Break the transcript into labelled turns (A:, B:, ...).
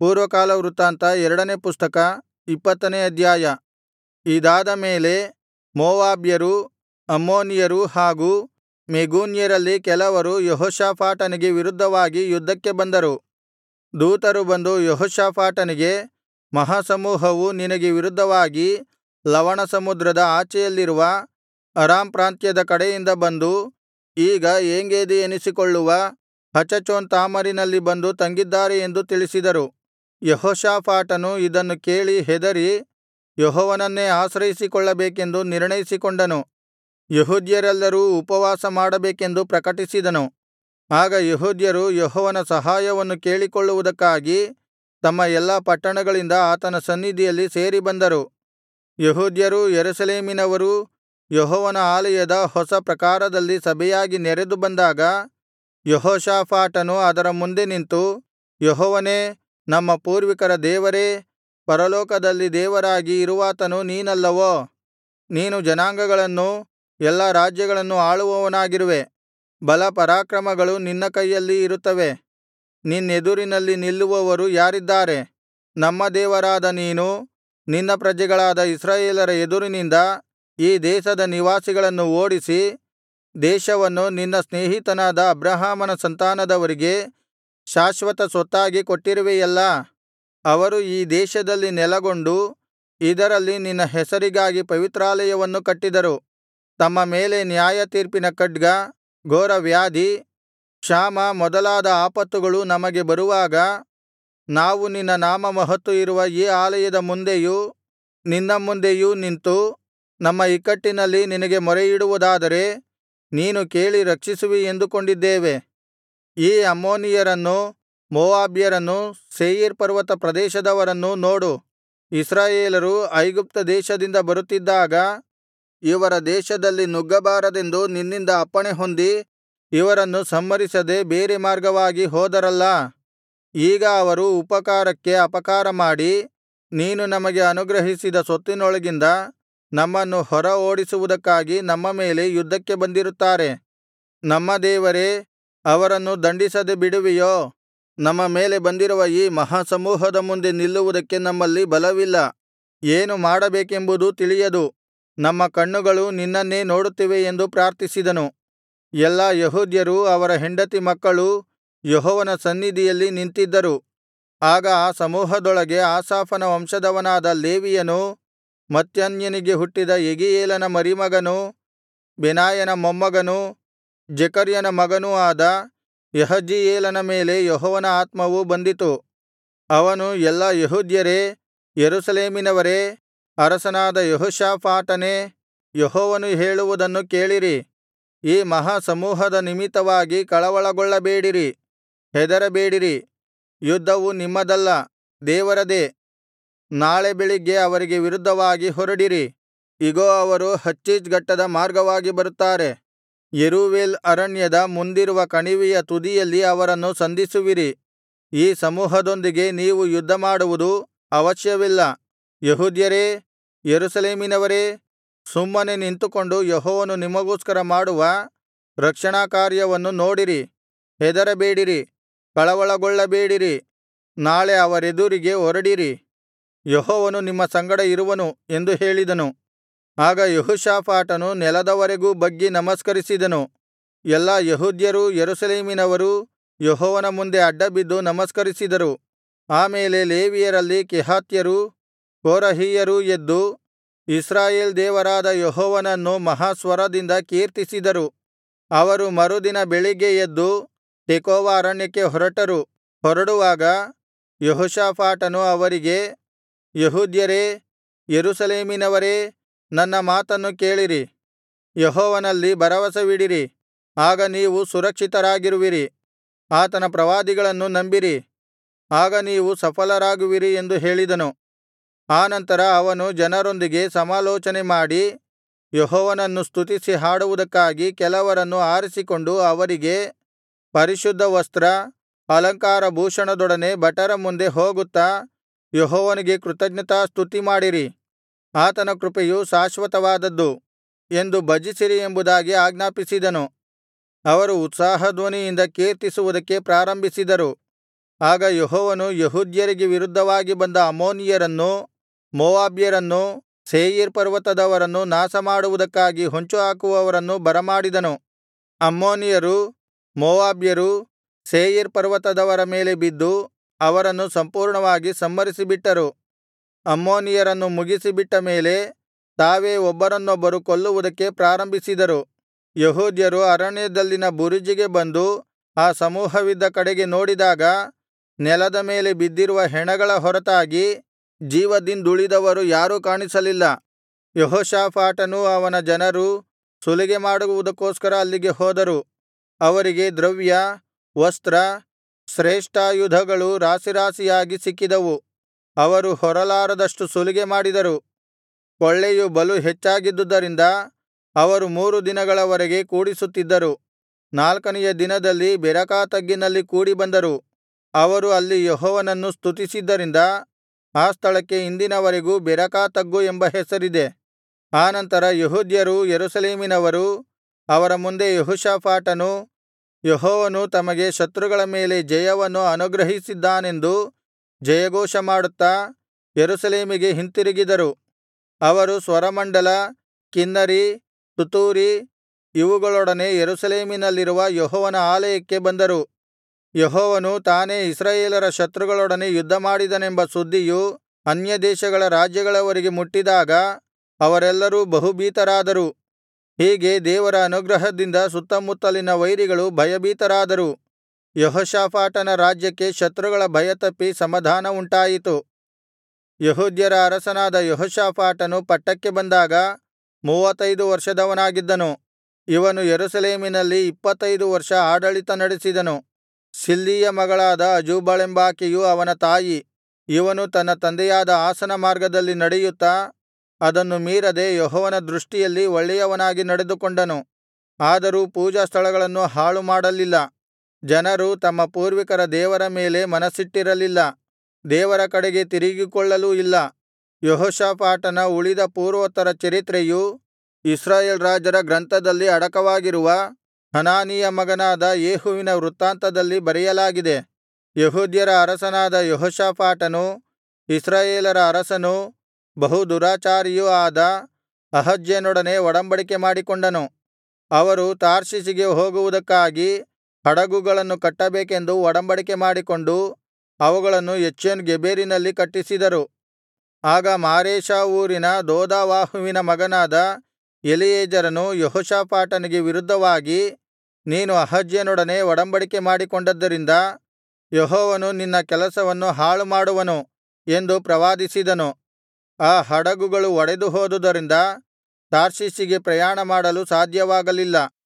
A: ಪೂರ್ವಕಾಲ ವೃತ್ತಾಂತ ಎರಡನೇ ಪುಸ್ತಕ ಇಪ್ಪತ್ತನೇ ಅಧ್ಯಾಯ ಇದಾದ ಮೇಲೆ ಮೋವಾಬ್ಯರು ಅಮ್ಮೋನಿಯರು ಹಾಗೂ ಮೆಗೂನ್ಯರಲ್ಲಿ ಕೆಲವರು ಯೆಹೋಷಾಫಾಟನಿಗೆ ವಿರುದ್ಧವಾಗಿ ಯುದ್ಧಕ್ಕೆ ಬಂದರು ದೂತರು ಬಂದು ಯೆಹೋಷಾಫಾಟನಿಗೆ ಮಹಾಸಮೂಹವು ನಿನಗೆ ವಿರುದ್ಧವಾಗಿ ಲವಣಸಮುದ್ರದ ಆಚೆಯಲ್ಲಿರುವ ಅರಾಮ್ ಪ್ರಾಂತ್ಯದ ಕಡೆಯಿಂದ ಬಂದು ಈಗ ಏಂಗೆದಿ ಎನಿಸಿಕೊಳ್ಳುವ ಹಚಚೋನ್ ತಾಮರಿನಲ್ಲಿ ಬಂದು ತಂಗಿದ್ದಾರೆ ಎಂದು ತಿಳಿಸಿದರು ಯೆಹೋಷಾಫಾಟನು ಇದನ್ನು ಕೇಳಿ ಹೆದರಿ ಯೆಹೋವನನ್ನೇ ಆಶ್ರಯಿಸಿಕೊಳ್ಳಬೇಕೆಂದು ನಿರ್ಣಯಿಸಿಕೊಂಡನು ಯೆಹೂದ್ಯರೆಲ್ಲರೂ ಉಪವಾಸ ಮಾಡಬೇಕೆಂದು ಪ್ರಕಟಿಸಿದನು ಆಗ ಯೆಹೂದ್ಯರು ಯೆಹೋವನ ಸಹಾಯವನ್ನು ಕೇಳಿಕೊಳ್ಳುವುದಕ್ಕಾಗಿ ತಮ್ಮ ಎಲ್ಲಾ ಪಟ್ಟಣಗಳಿಂದ ಆತನ ಸನ್ನಿಧಿಯಲ್ಲಿ ಸೇರಿಬಂದರು ಯೆಹೂದ್ಯರೂ ಯೆರೂಸಲೇಮಿನವರೂ ಯೆಹೋವನ ಆಲಯದ ಹೊಸ ಪ್ರಾಕಾರದಲ್ಲಿ ಸಭೆಯಾಗಿ ನೆರೆದು ಬಂದಾಗ ಯೆಹೋಷಾಫಾಟನು ಅದರ ಮುಂದೆ ನಿಂತು ಯೆಹೋವನೇ ನಮ್ಮ ಪೂರ್ವಿಕರ ದೇವರೇ ಪರಲೋಕದಲ್ಲಿ ದೇವರಾಗಿ ಇರುವಾತನು ನೀನಲ್ಲವೋ ನೀನು ಜನಾಂಗಗಳನ್ನೂ ಎಲ್ಲಾ ರಾಜ್ಯಗಳನ್ನೂ ಆಳುವವನಾಗಿರುವೆ ಬಲ ಪರಾಕ್ರಮಗಳು ನಿನ್ನ ಕೈಯಲ್ಲಿ ಇರುತ್ತವೆ ನಿನ್ನೆದುರಿನಲ್ಲಿ ನಿಲ್ಲುವವರು ಯಾರಿದ್ದಾರೆ ನಮ್ಮ ದೇವರಾದ ನೀನು ನಿನ್ನ ಪ್ರಜೆಗಳಾದ ಇಸ್ರಾಯೇಲರ ಎದುರಿನಿಂದ ಈ ದೇಶದ ನಿವಾಸಿಗಳನ್ನು ಓಡಿಸಿ ದೇಶವನ್ನು ನಿನ್ನ ಸ್ನೇಹಿತನಾದ ಅಬ್ರಹಾಮನ ಸಂತಾನದವರಿಗೆ ಶಾಶ್ವತ ಸ್ವತ್ತಾಗಿ ಕೊಟ್ಟಿರುವೆಯಲ್ಲಾ ಅವರು ಈ ದೇಶದಲ್ಲಿ ನೆಲಗೊಂಡು ಇದರಲ್ಲಿ ನಿನ್ನ ಹೆಸರಿಗಾಗಿ ಪವಿತ್ರಾಲಯವನ್ನು ಕಟ್ಟಿದರು ತಮ್ಮ ಮೇಲೆ ನ್ಯಾಯತೀರ್ಪಿನ ಖಡ್ಗ ಘೋರವ್ಯಾಧಿ ಕ್ಷಾಮ ಮೊದಲಾದ ಆಪತ್ತುಗಳು ನಮಗೆ ಬರುವಾಗ ನಾವು ನಿನ್ನ ನಾಮಮಹತ್ತು ಇರುವ ಈ ಆಲಯದ ಮುಂದೆಯೂ ನಿನ್ನ ಮುಂದೆಯೂ ನಿಂತು ನಮ್ಮ ಇಕ್ಕಟ್ಟಿನಲ್ಲಿ ನಿನಗೆ ಮೊರೆಯಿಡುವುದಾದರೆ ನೀನು ಕೇಳಿ ರಕ್ಷಿಸುವಿ ಎಂದುಕೊಂಡಿದ್ದೇವೆ ಈ ಅಮ್ಮೋನಿಯರನ್ನೂ ಮೋವಾಬ್ಯರನ್ನೂ ಸೇಯೀರ್ ಪರ್ವತ ಪ್ರದೇಶದವರನ್ನೂ ನೋಡು ಇಸ್ರಾಯೇಲರು ಐಗುಪ್ತ ದೇಶದಿಂದ ಬರುತ್ತಿದ್ದಾಗ ಇವರ ದೇಶದಲ್ಲಿ ನುಗ್ಗಬಾರದೆಂದು ನಿನ್ನಿಂದ ಅಪ್ಪಣೆ ಹೊಂದಿ ಇವರನ್ನು ಸಂಹರಿಸದೆ ಬೇರೆ ಮಾರ್ಗವಾಗಿ ಹೋದರಲ್ಲಾ ಈಗ ಅವರು ಉಪಕಾರಕ್ಕೆ ಅಪಕಾರ ಮಾಡಿ ನೀನು ನಮಗೆ ಅನುಗ್ರಹಿಸಿದ ಸ್ವತ್ತಿನೊಳಗಿಂದ ನಮ್ಮನ್ನು ಹೊರ ಓಡಿಸುವುದಕ್ಕಾಗಿ ನಮ್ಮ ಮೇಲೆ ಯುದ್ಧಕ್ಕೆ ಬಂದಿರುತ್ತಾರೆ ನಮ್ಮ ದೇವರೇ ಅವರನ್ನು ದಂಡಿಸದೆ ಬಿಡುವಿಯೋ ನಮ್ಮ ಮೇಲೆ ಬಂದಿರುವ ಈ ಮಹಾಸಮೂಹದ ಮುಂದೆ ನಿಲ್ಲುವುದಕ್ಕೆ ನಮ್ಮಲ್ಲಿ ಬಲವಿಲ್ಲ ಏನು ಮಾಡಬೇಕೆಂಬುದೂ ತಿಳಿಯದು ನಮ್ಮ ಕಣ್ಣುಗಳು ನಿನ್ನನ್ನೇ ನೋಡುತ್ತಿವೆ ಎಂದು ಪ್ರಾರ್ಥಿಸಿದನು ಎಲ್ಲಾ ಯೆಹೂದ್ಯರೂ ಅವರ ಹೆಂಡತಿ ಮಕ್ಕಳೂ ಯೆಹೋವನ ಸನ್ನಿಧಿಯಲ್ಲಿ ನಿಂತಿದ್ದರು ಆಗ ಆ ಸಮೂಹದೊಳಗೆ ಆಸಾಫನ ವಂಶದವನಾದ ಲೇವಿಯನೂ ಮತ್ತನ್ಯನಿಗೆ ಹುಟ್ಟಿದ ಯೆಗೀಯೇಲನ ಮರಿಮಗನೂ ಬೆನಾಯನ ಮೊಮ್ಮಗನೂ ಜೆಕರ್ಯನ ಮಗನೂ ಆದ ಯಹಜೀಯೇಲನ ಮೇಲೆ ಯೆಹೋವನ ಆತ್ಮವು ಬಂದಿತು ಅವನು ಎಲ್ಲಾ ಯೆಹೂದ್ಯರೇ ಯೆರೂಸಲೇಮಿನವರೇ ಅರಸನಾದ ಯೆಹೋಷಾಫಾಟನೇ ಯೆಹೋವನು ಹೇಳುವುದನ್ನು ಕೇಳಿರಿ ಈ ಮಹಾ ಸಮೂಹದ ನಿಮಿತ್ತವಾಗಿ ಕಳವಳಗೊಳ್ಳಬೇಡಿರಿ ಹೆದರಬೇಡಿರಿ ಯುದ್ಧವು ನಿಮ್ಮದಲ್ಲ ದೇವರದೇ ನಾಳೆ ಬೆಳಿಗ್ಗೆ ಅವರಿಗೆ ವಿರುದ್ಧವಾಗಿ ಹೊರಡಿರಿ ಇಗೋ ಅವರು ಹಚ್ಚೀಚ್ ಘಟ್ಟದ ಮಾರ್ಗವಾಗಿ ಬರುತ್ತಾರೆ ಯೆರೂವೇಲ್ ಅರಣ್ಯದ ಮುಂದಿರುವ ಕಣಿವೆಯ ತುದಿಯಲ್ಲಿ ಅವರನ್ನು ಸಂಧಿಸುವಿರಿ ಈ ಸಮೂಹದೊಂದಿಗೆ ನೀವು ಯುದ್ಧಮಾಡುವುದು ಅವಶ್ಯವಿಲ್ಲ ಯೆಹೂದ್ಯರೇ ಯೆರೂಸಲೇಮಿನವರೇ ಸುಮ್ಮನೆ ನಿಂತುಕೊಂಡು ಯೆಹೋವನು ನಿಮಗೋಸ್ಕರ ಮಾಡುವ ರಕ್ಷಣಾ ಕಾರ್ಯವನ್ನು ನೋಡಿರಿ ಹೆದರಬೇಡಿರಿ ಕಳವಳಗೊಳ್ಳಬೇಡಿರಿ ನಾಳೆ ಅವರೆದುರಿಗೆ ಹೊರಡಿರಿ ಯೆಹೋವನು ನಿಮ್ಮ ಸಂಗಡ ಇರುವನು ಎಂದು ಹೇಳಿದನು ಆಗ ಯೆಹೋಷಾಫಾಟನು ನೆಲದವರೆಗೂ ಬಗ್ಗಿ ನಮಸ್ಕರಿಸಿದನು ಎಲ್ಲಾ ಯೆಹೂದ್ಯರೂ ಯೆರೂಸಲೇಮಿನವರೂ ಯೆಹೋವನ ಮುಂದೆ ಅಡ್ಡಬಿದ್ದು ನಮಸ್ಕರಿಸಿದರು ಆಮೇಲೆ ಲೇವಿಯರಲ್ಲಿ ಕೆಹಾತ್ಯರೂ ಕೋರಹಿಯರೂ ಎದ್ದು ಇಸ್ರಾಯೇಲ್ ದೇವರಾದ ಯೆಹೋವನನ್ನು ಮಹಾಸ್ವರದಿಂದ ಕೀರ್ತಿಸಿದರು ಅವರು ಮರುದಿನ ಬೆಳಿಗ್ಗೆ ಎದ್ದು ತೆಕೋವ ಅರಣ್ಯಕ್ಕೆ ಹೊರಟರು ಹೊರಡುವಾಗ ಯೆಹೋಷಾಫಾಟನು ಅವರಿಗೆ ಯೆಹೂದ್ಯರೇ ಯೆರೂಸಲೇಮಿನವರೇ ನನ್ನ ಮಾತನ್ನು ಕೇಳಿರಿ ಯೆಹೋವನಲ್ಲಿ ಭರವಸವಿಡಿರಿ ಆಗ ನೀವು ಸುರಕ್ಷಿತರಾಗಿರುವಿರಿ ಆತನ ಪ್ರವಾದಿಗಳನ್ನು ನಂಬಿರಿ ಆಗ ನೀವು ಸಫಲರಾಗುವಿರಿ ಎಂದು ಹೇಳಿದನು ಆನಂತರ ಅವನು ಜನರೊಂದಿಗೆ ಸಮಾಲೋಚನೆ ಮಾಡಿ ಯೆಹೋವನನ್ನು ಸ್ತುತಿಸಿ ಹಾಡುವುದಕ್ಕಾಗಿ ಕೆಲವರನ್ನು ಆರಿಸಿಕೊಂಡು ಅವರಿಗೆ ಪರಿಶುದ್ಧ ವಸ್ತ್ರ ಅಲಂಕಾರ ಭೂಷಣದೊಡನೆ ಭಟರ ಮುಂದೆ ಹೋಗುತ್ತಾ ಯೆಹೋವನಿಗೆ ಕೃತಜ್ಞತಾಸ್ತುತಿ ಮಾಡಿರಿ ಆತನ ಕೃಪೆಯು ಶಾಶ್ವತವಾದದ್ದು ಎಂದು ಭಜಿಸಿರಿ ಎಂಬುದಾಗಿ ಆಜ್ಞಾಪಿಸಿದನು ಅವರು ಉತ್ಸಾಹಧ್ವನಿಯಿಂದ ಕೀರ್ತಿಸುವುದಕ್ಕೆ ಪ್ರಾರಂಭಿಸಿದರು ಆಗ ಯೆಹೋವನು ಯೆಹೂದ್ಯರಿಗೆ ವಿರುದ್ಧವಾಗಿ ಬಂದ ಅಮ್ಮೋನಿಯರನ್ನೂ ಮೋವಾಬ್ಯರನ್ನೂ ಸೇಯೀರ್ ಪರ್ವತದವರನ್ನೂ ನಾಶಮಾಡುವುದಕ್ಕಾಗಿ ಹೊಂಚುಹಾಕುವವರನ್ನು ಬರಮಾಡಿದನು ಅಮ್ಮೋನಿಯರೂ ಮೋವಾಬ್ಯರೂ ಸೇಯೀರ್ ಪರ್ವತದವರ ಮೇಲೆ ಬಿದ್ದು ಅವರನ್ನು ಸಂಪೂರ್ಣವಾಗಿ ಸಂಹರಿಸಿಬಿಟ್ಟರು ಅಮ್ಮೋನಿಯರನ್ನು ಮುಗಿಸಿಬಿಟ್ಟ ಮೇಲೆ ತಾವೇ ಒಬ್ಬರನ್ನೊಬ್ಬರು ಕೊಲ್ಲುವುದಕ್ಕೆ ಪ್ರಾರಂಭಿಸಿದರು ಯೆಹೂದ್ಯರು ಅರಣ್ಯದಲ್ಲಿನ ಬುರುಜಿಗೆ ಬಂದು ಆ ಸಮೂಹವಿದ್ದ ಕಡೆಗೆ ನೋಡಿದಾಗ ನೆಲದ ಮೇಲೆ ಬಿದ್ದಿರುವ ಹೆಣಗಳ ಹೊರತಾಗಿ ಜೀವದಿಂದುಳಿದವರು ಯಾರೂ ಕಾಣಿಸಲಿಲ್ಲ ಯೆಹೋಷಾಫಾಟನೂ ಅವನ ಜನರೂ ಸುಲಿಗೆ ಮಾಡುವುದಕ್ಕೋಸ್ಕರ ಅಲ್ಲಿಗೆ ಹೋದರು ಅವರಿಗೆ ದ್ರವ್ಯ ವಸ್ತ್ರ ಶ್ರೇಷ್ಠಾಯುಧಗಳು ರಾಶಿರಾಶಿಯಾಗಿ ಸಿಕ್ಕಿದವು ಅವರು ಹೊರಲಾರದಷ್ಟು ಸುಲಿಗೆ ಮಾಡಿದರು ಕೊಳ್ಳೆಯು ಬಲು ಹೆಚ್ಚಾಗಿದ್ದುದರಿಂದ ಅವರು ಮೂರು ದಿನಗಳವರೆಗೆ ಕೂಡಿಸುತ್ತಿದ್ದರು ನಾಲ್ಕನೆಯ ದಿನದಲ್ಲಿ ಬೆರಾಕ ತಗ್ಗಿನಲ್ಲಿ ಕೂಡಿಬಂದರು ಅವರು ಅಲ್ಲಿ ಯೆಹೋವನನ್ನು ಸ್ತುತಿಸಿದ್ದರಿಂದ ಆ ಸ್ಥಳಕ್ಕೆ ಇಂದಿನವರೆಗೂ ಬೆರಾಕ ತಗ್ಗು ಎಂಬ ಹೆಸರಿದೆ ಆನಂತರ ಯೆಹೂದ್ಯರೂ ಯೆರೂಸಲೇಮಿನವರೂ ಅವರ ಮುಂದೆ ಯೆಹೋಷಾಫಾಟನು ಯೆಹೋವನು ತಮಗೆ ಶತ್ರುಗಳ ಮೇಲೆ ಜಯವನ್ನು ಅನುಗ್ರಹಿಸಿದ್ದಾನೆಂದು ಜಯಘೋಷಮಾಡುತ್ತಾ ಯೆರೂಸಲೇಮಿಗೆ ಹಿಂತಿರುಗಿದರು ಅವರು ಸ್ವರಮಂಡಲ ಕಿನ್ನರಿ ತುತ್ತೂರಿ ಇವುಗಳೊಡನೆ ಯೆರೂಸಲೇಮಿನಲ್ಲಿರುವ ಯೆಹೋವನ ಆಲಯಕ್ಕೆ ಬಂದರು ಯೆಹೋವನು ತಾನೇ ಇಸ್ರಾಯೇಲರ ಶತ್ರುಗಳೊಡನೆ ಯುದ್ಧಮಾಡಿದನೆಂಬ ಸುದ್ದಿಯು ಅನ್ಯದೇಶಗಳ ರಾಜ್ಯಗಳವರಿಗೆ ಮುಟ್ಟಿದಾಗ ಅವರೆಲ್ಲರೂ ಬಹುಭೀತರಾದರು ಹೀಗೆ ದೇವರ ಅನುಗ್ರಹದಿಂದ ಸುತ್ತಮುತ್ತಲಿನ ವೈರಿಗಳು ಭಯಭೀತರಾದರು ಯೆಹೋಷಾಫಾಟನ ರಾಜ್ಯಕ್ಕೆ ಶತ್ರುಗಳ ಭಯತಪ್ಪಿ ಸಮಾಧಾನ ಉಂಟಾಯಿತು ಯೆಹೂದ್ಯರ ಅರಸನಾದ ಯೆಹೋಷಾಫಾಟನು ಪಟ್ಟಕ್ಕೆ ಬಂದಾಗ ಮೂವತ್ತೈದು ವರ್ಷದವನಾಗಿದ್ದನು ಇವನು ಯೆರೂಸಲೇಮಿನಲ್ಲಿ ಇಪ್ಪತ್ತೈದು ವರ್ಷ ಆಡಳಿತ ನಡೆಸಿದನು ಶಿಲ್ಹಿಯ ಮಗಳಾದ ಅಜೂಬಳೆಂಬಾಕೆಯು ಅವನ ತಾಯಿ ಇವನು ತನ್ನ ತಂದೆಯಾದ ಆಸನ ಮಾರ್ಗದಲ್ಲಿ ನಡೆಯುತ್ತಾ ಅದನ್ನು ಮೀರದೆ ಯೆಹೋವನ ದೃಷ್ಟಿಯಲ್ಲಿ ಒಳ್ಳೆಯವನಾಗಿ ನಡೆದುಕೊಂಡನು ಆದರೂ ಪೂಜಾಸ್ಥಳಗಳನ್ನು ಹಾಳುಮಾಡಲಿಲ್ಲ ಜನರು ತಮ್ಮ ಪೂರ್ವಿಕರ ದೇವರ ಮೇಲೆ ಮನಸ್ಸಿಟ್ಟಿರಲಿಲ್ಲ ದೇವರ ಕಡೆಗೆ ತಿರುಗಿಕೊಳ್ಳಲೂ ಇಲ್ಲ ಯೆಹೋಷಾಫಾಟನ ಉಳಿದ ಪೂರ್ವೋತ್ತರ ಚರಿತ್ರೆಯು ಇಸ್ರಾಯೇಲ್ ರಾಜರ ಗ್ರಂಥದಲ್ಲಿ ಅಡಕವಾಗಿರುವ ಹನಾನೀಯ ಮಗನಾದ ಯೇಹುವಿನ ವೃತ್ತಾಂತದಲ್ಲಿ ಬರೆಯಲಾಗಿದೆ ಯೆಹೂದ್ಯರ ಅರಸನಾದ ಯೆಹೋಷಾಫಾಟನು ಇಸ್ರಾಯೇಲರ ಅರಸನೂ ಬಹು ದುರಾಚಾರಿಯೂ ಆದ ಅಹಜ್ಯನೊಡನೆ ಒಡಂಬಡಿಕೆ ಮಾಡಿಕೊಂಡನು ಅವರು ತಾರ್ಷೀಷಿಗೆ ಹೋಗುವುದಕ್ಕಾಗಿ ಹಡಗುಗಳನ್ನು ಕಟ್ಟಬೇಕೆಂದು ಒಡಂಬಡಿಕೆ ಮಾಡಿಕೊಂಡು ಅವುಗಳನ್ನು ಎಚ್ಯೋನ್ ಗೆಬೆರಿನಲ್ಲಿ ಕಟ್ಟಿಸಿದರು ಆಗ ಮಾರೇಷಾ ಊರಿನ ದೋದಾವಾಹುವಿನ ಮಗನಾದ ಎಲೀಯೆಜರನು ಯೆಹೋಷಾಫಾಟನಿಗೆ ವಿರುದ್ಧವಾಗಿ ನೀನು ಅಹಜ್ಯನೊಡನೆ ಒಡಂಬಡಿಕೆ ಮಾಡಿಕೊಂಡದ್ದರಿಂದ ಯೆಹೋವನು ನಿನ್ನ ಕೆಲಸವನ್ನು ಹಾಳುಮಾಡುವನು ಎಂದು ಪ್ರವಾದಿಸಿದನು ಆ ಹಡಗುಗಳು ಒಡೆದುಹೋದುದರಿಂದ ತಾರ್ಷೀಷಿಗೆ ಪ್ರಯಾಣಮಾಡಲು ಸಾಧ್ಯವಾಗಲಿಲ್ಲ